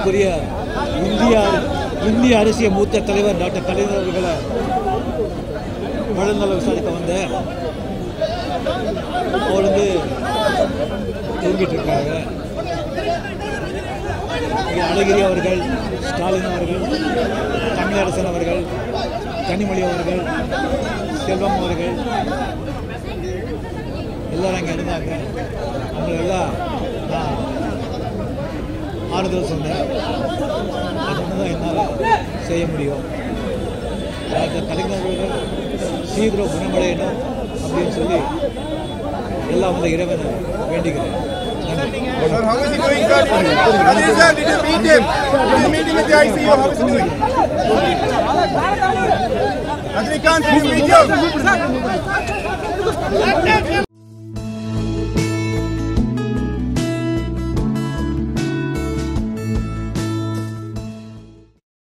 மதிப்புக்குரிய இந்தியா இந்திய அரசியல் மூத்த தலைவர் டாக்டர் கலைஞர் அவர்களை உடல்நல விசாரிக்க வந்தேன் அவர் வந்து தூங்கிட்டு இருக்காங்க இங்கே அழகிரி அவர்கள் ஸ்டாலின் அவர்கள் தமிழரசன் அவர்கள் கனிமொழி அவர்கள் செல்வம் அவர்கள் எல்லாரும் அங்கே இருந்தாங்க அவங்களெல்லாம் நான் ஆறுதல் சொன்னேன் அது ஒன்று தான் என்னால் செய்ய முடியும் டாக்டர் கலைஞர் அவர்கள் சீக்கிரம் குணமடையணும் அப்படின்னு சொல்லி எல்லாம் வந்து இறைவனை வேண்டிக்கிறேன் நன்றி Sir, how is he doing, sir? Rajesh sir, did you meet him? Did you meet him at the ICU? How is he doing? Rajnikant, did you meet him?